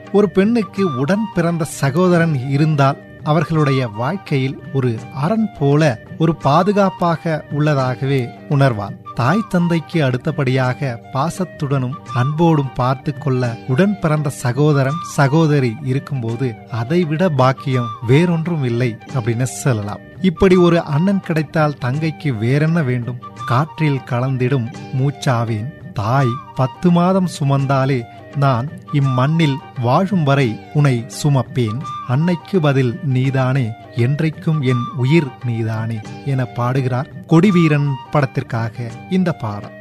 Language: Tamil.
ஒரு பெண்ணுக்கு உடன் பிறந்த சகோதரன் இருந்தால் அவர்களுடைய வாழ்க்கையில் ஒரு அரண் போல ஒரு பாதுகாப்பாக உள்ளதாகவே உணர்வாள் தாய் தந்தைக்கு அடுத்தபடியாக பாசத்துடனும் அன்போடும் பார்த்து கொள்ள உடன் பிறந்த சகோதரன் சகோதரி இருக்கும்போது அதைவிட பாக்கியம் வேறொன்றும் இல்லை அப்படின்னு சொல்லலாம் இப்படி ஒரு அண்ணன் கிடைத்தால் தங்கைக்கு வேறென்ன வேண்டும் காற்றில் கலந்திடும் மூச்சாவேன் தாய் பத்து மாதம் சுமந்தாலே நான் இம்மண்ணில் வாழும் வரை உனை சுமப்பேன் அன்னைக்கு பதில் நீதானே என்றைக்கும் என் உயிர் நீதானே என பாடுகிறார் கொடிவீரன் படத்திற்காக இந்த பாடம்